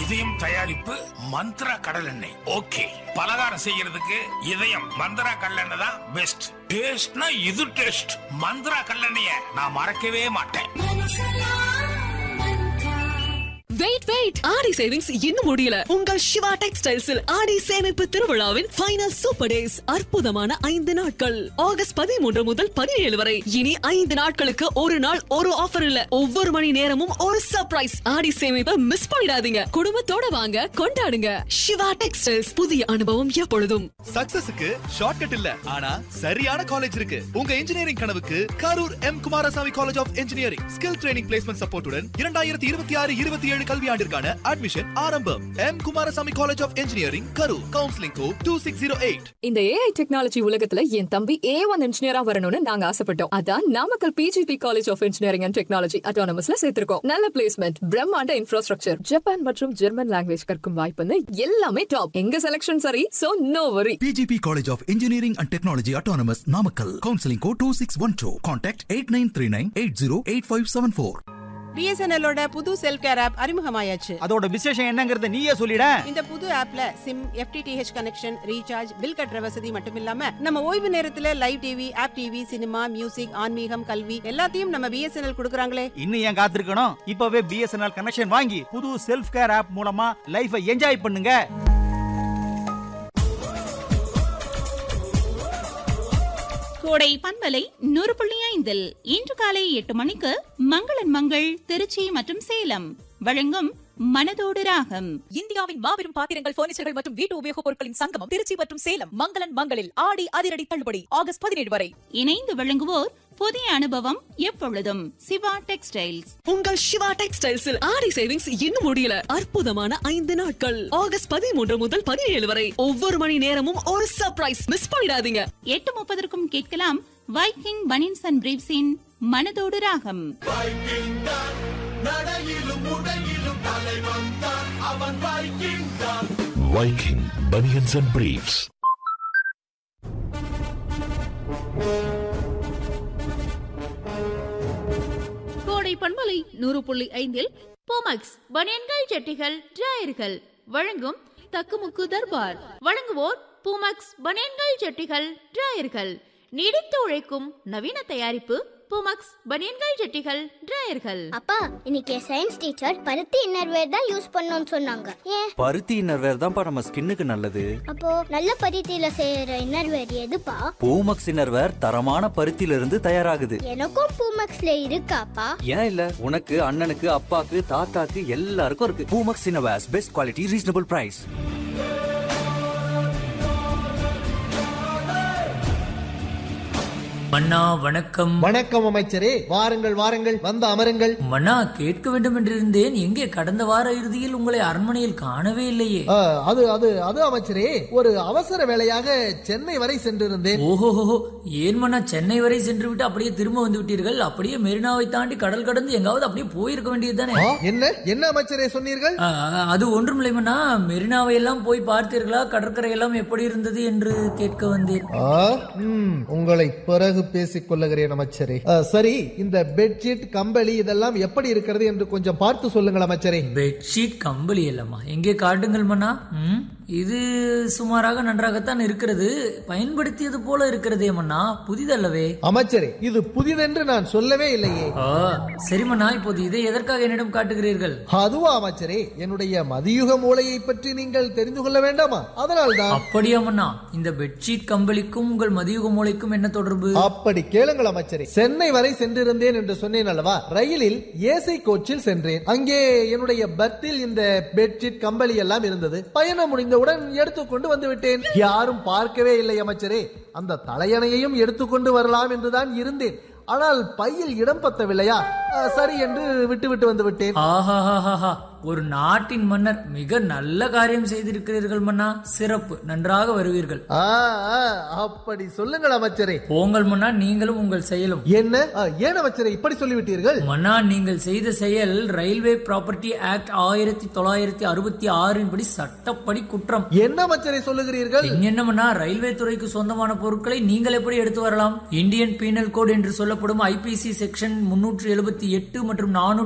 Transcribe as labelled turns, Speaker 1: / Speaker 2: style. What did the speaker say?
Speaker 1: இதயம் தயாரிப்பு மந்த்ரா கடல் எண்ணெய் ஓகே பலகாரம் செய்யறதுக்கு இதயம் மந்த்ரா கடல் எண்ணெய் தான் பெஸ்ட் டேஸ்ட்னா இது டேஸ்ட் மந்த்ரா கடலெண்ணெய நான் மறக்கவே மாட்டேன்
Speaker 2: வெயிட் வெயிட் ஆடி சேவிங்ஸ் இன்னும் முடியல உங்கள் சிவா டெக்ஸ்டைல்ஸில் ஆடி சேமிப்பு திருவிழாவின் ஃபைனல் சூப்பர் டேஸ் அற்புதமான ஐந்து நாட்கள் ஆகஸ்ட் பதிமூன்று முதல் பதினேழு வரை இனி ஐந்து நாட்களுக்கு ஒரு நாள் ஒரு ஆஃபர் இல்ல ஒவ்வொரு மணி நேரமும் ஒரு சர்ப்ரைஸ் ஆடி சேமிப்பை மிஸ் பண்ணிடாதீங்க குடும்பத்தோட வாங்க கொண்டாடுங்க சிவா டெக்ஸ்டைல்ஸ் புதிய அனுபவம் எப்பொழுதும்
Speaker 3: சக்சஸுக்கு ஷார்ட்கட் இல்ல ஆனா சரியான காலேஜ் இருக்கு உங்க இன்ஜினியரிங் கனவுக்கு Karur M Kumarasamy college of engineering skill training placement சப்போர்ட்டுடன் இரண்டாயிரத்தி இருபத்தி ஆறு இருபத்தி ஏழு கல்வியாண்டிற்கான அட்மிஷன் ஆரம்பம் M Kumarasamy college of engineering Karur counselling code two six zero eight
Speaker 4: இந்த ஏஐ டெக்னாலஜி உலகத்துல என் தம்பி ஏ ஒன் இன்ஜினியரா வரணும்னு நாங்க ஆசைப்பட்டோம் அதான் Namakkal PGP college of engineering and technology அட்டானமஸ்ல சேர்த்திருக்கோம் நல்ல பிளேஸ்மெண்ட் பிரம்மாண்ட இன்ஃப்ராஸ்ட்ரக்சர் ஜப்பான் மற்றும் ஜெர்மன் லாங்குவேஜ் கற்கும் வாய்ப்புன்னு எல்லாமே டாப் எங்க செலக்ஷன் சரி so no worry
Speaker 5: PGP College of Engineering and Technology Autonomous Namakkal. Counseling code 2612. Contact 8939808574.
Speaker 6: பிஎஸ்என்எல்லோட புது செல்ஃப் கேர் ஆப் அறிமுகமாயாச்சு
Speaker 7: அதோட விசேஷம் என்னங்கறத நீயே சொல்லிட
Speaker 6: இந்த புது ஆப்ல SIM FTTH connection recharge bill கட்டுற வசதி மட்டும் இல்லாம நம்ம ஓய்வு நேரத்துல live TV app TV cinema music ஆன்மீகம் கல்வி எல்லாத்தையும் நம்ம பிஎஸ்என்எல் கொடுக்கறாங்களே
Speaker 7: இன்னும் ஏன் காத்திருக்கணும் இப்பவே பிஎஸ்என்எல் கனெக்ஷன் வாங்கி புது செல்ஃப் கேர் ஆப் மூலமா லைஃபை என்ஜாய் பண்ணுங்க
Speaker 8: கோடை பண்பலை நூறு புள்ளி ஐந்தில் இன்று காலை எட்டு மணிக்கு மங்களன் மங்கள் திருச்சி மற்றும் சேலம் வழங்கும் மனதோடு ராகம்
Speaker 2: இந்தியாவின் மாபெரும் பாத்திரங்கள் பர்னிச்சர்கள் மற்றும் வீட்டு உபயோகப் பொருட்களின் சங்கமம் திருச்சி மற்றும் சேலம் மங்களன் மங்களில் ஆடி அதிரடி தள்ளுபடி ஆகஸ்ட் பதினேழு வரை
Speaker 8: இணைந்து வழங்குவோர் புதிய அனுபவம் எப்பொழுதும் சிவா டெக்ஸ்டைல்ஸ்
Speaker 2: உங்கள் சிவா டெக்ஸ்டைல்ஸில் ஆடி சேவிங்ஸ் இன்னும் முடியல அற்புதமான ஐந்து நாட்கள் ஆகஸ்ட் பதிமூன்று முதல் பதினேழு வரை ஒவ்வொரு மணி நேரமும் ஒரு சர்ப்ரைஸ் மிஸ் பண்ணிடாதீங்க
Speaker 8: எட்டு முப்பதற்கும் கேட்கலாம் வைக்கிங் பனின்ஸ் அண்ட் பிரீவ்ஸின் மனதோடு ராகம்
Speaker 9: Viking Bunions and Briefs.
Speaker 10: கோடை பண்பலை நூறு புள்ளி ஐந்தில் போமக்ஸ் பனியன்கள் ஜட்டிகள் டிராயர்கள் வழங்கும் தக்குமுக்கு தர்பார் வழங்குவோர் பூமக்ஸ் பனியன்கள் ஜட்டிகள் டிராயர்கள் நீடித்து உழைக்கும் நவீன தயாரிப்பு பூமக்ஸ் பனியன்கள் ஜட்டிகள் டிராயர்கள்
Speaker 11: அப்பா இன்னைக்கு சயின்ஸ் டீச்சர் பருத்தி இன்னர்வேர் தான் யூஸ் பண்ணணும்னு சொன்னாங்க ஏன்
Speaker 12: பருத்தி இன்னர்வேர் தான்ப்பா நம்ம ஸ்கின்னுக்கு நல்லது
Speaker 11: அப்போ நல்ல பருத்தியில செய்யற இன்னர்வேர் எதுப்பா
Speaker 12: பூமக்ஸ் இன்னர்வேர் தரமான பருத்தியில இருந்து தயாராகுது
Speaker 11: எனக்கும் பூமக்ஸ்ல இருக்காப்பா
Speaker 12: ஏன் இல்ல உனக்கு அண்ணனுக்கு அப்பாக்கு தாத்தாக்கு எல்லாருக்கும் இருக்கு Poomex innerwears best quality reasonable price
Speaker 13: மன்னா வணக்கம்
Speaker 14: வணக்கம் அமைச்சரே வாருங்கள் வாருங்கள் வந்து அமருங்கள்
Speaker 13: மன்னா கேட்க வேண்டும் என்றிருந்தேன் எங்கே கடந்த வார இறுதியில் உங்களை அரண்மனையில் காணவே இல்லையே
Speaker 14: ஆ, அது அது அது அமைச்சரே ஒரு அவசர வேலையாக சென்னை வரை சென்றிருந்தேன்
Speaker 13: ஓஹோஹோ ஏன் மன்னா சென்னை வரை சென்று விட்டு அப்படியே திரும்ப வந்து விட்டீர்கள் அப்படியே மெரினாவை தாண்டி கடல் கடந்து எங்காவது அப்படியே போயிருக்க வேண்டியதுதானே
Speaker 14: ஆ, என்ன என்ன அமைச்சரே சொன்னீர்கள்
Speaker 13: ஆ, அது ஒன்றுமில்லை மன்னா மெரினாவை எல்லாம் போய் பார்த்தீர்களா கடற்கரை எல்லாம் எப்படி இருந்தது என்று கேட்க வந்தேன்
Speaker 14: ஆ, ம், உங்களை பிறகு பேசிக் கொள்ளுகிறேன் அமைச்சரே ஆ, சரி இந்த பெட்ஷீட் கம்பளி இதெல்லாம் எப்படி இருக்கிறது என்று கொஞ்சம் பார்த்து சொல்லுங்கள் அமைச்சரே
Speaker 13: பெட்ஷீட் கம்பளி இல்லம்மா எங்கே காட்டுங்கள் மன்னா ம், இது சுமாராக நன்றாகத்தான் இருக்கிறது பயன்படுத்தியது போல இருக்கிறதே மன்னா புதிதல்லவே
Speaker 14: அமைச்சரே இது புதிதென்று நான் சொல்லவே இல்லையே
Speaker 13: ஆ, சரி மன்னா இப்போது இதை எதற்காக என்னிடம் காட்டுகிறீர்கள்
Speaker 14: அதுவா அமைச்சரே என்னுடைய மதியுக மூளையை பற்றி நீங்கள் தெரிந்து கொள்ள வேண்டாமா அதனால்தான்
Speaker 13: அப்படியா மன்னா இந்த பெட்ஷீட் கம்பளிக்கும் உங்கள் மதியுக மூளைக்கும் என்ன தொடர்பு
Speaker 14: அப்படி கேளுங்கள் அமைச்சரே சென்னை வரை சென்றிருந்தேன் என்று சொன்னேன் அல்லவா ரயிலில் ஏசி கோச்சில் சென்றேன் அங்கே என்னுடைய பர்த்தில் இந்த பெட்ஷீட் கம்பளி எல்லாம் இருந்தது பயணம் முடிந்தவுடன் எடுத்துக்கொண்டு வந்து விட்டேன் யாரும் பார்க்கவே இல்லை அமைச்சரே அந்த தலையணையையும் எடுத்துக்கொண்டு வரலாம் என்றுதான் இருந்தேன் ஆனால் பையில் இடம் பத்தவில்லையா அஹ், சரி என்று விட்டு விட்டு வந்து விட்டேன்
Speaker 13: ஆஹாஹாஹா ஒரு நாட்டின் மன்னர் மிக நல்ல காரியம் செய்திருக்கிறீர்கள் மன்னா சிறப்பு நன்றாக வருவீர்கள்
Speaker 14: ஆ, ஆ, அப்படி சொல்லுங்கள் அமைச்சரே
Speaker 13: போங்கள் மன்னா நீங்களும் உங்கள் செயலும்
Speaker 14: என்ன ஆ, ஏன் அமைச்சரே இப்படி சொல்லிவிட்டீர்கள்
Speaker 13: மன்னா நீங்கள் செய்த செயல் ரயில்வே ப்ராப்பர்ட்டி ஆக்ட் ஆயிரத்தி தொள்ளாயிரத்தி அறுபத்தி ஆறின் படி சட்டப்படி குற்றம்
Speaker 14: என்ன அமைச்சரை சொல்லுகிறீர்கள்
Speaker 13: என்னமன்னா ரயில்வே துறைக்கு சொந்தமான பொருட்களை நீங்கள் எப்படி எடுத்து வரலாம் இந்தியன் பீனல் கோட் என்று சொல்லப்படும் ஐபிசி செக்ஷன் முன்னூற்று எழுபத்தி எட்டு மற்றும் நானூற்று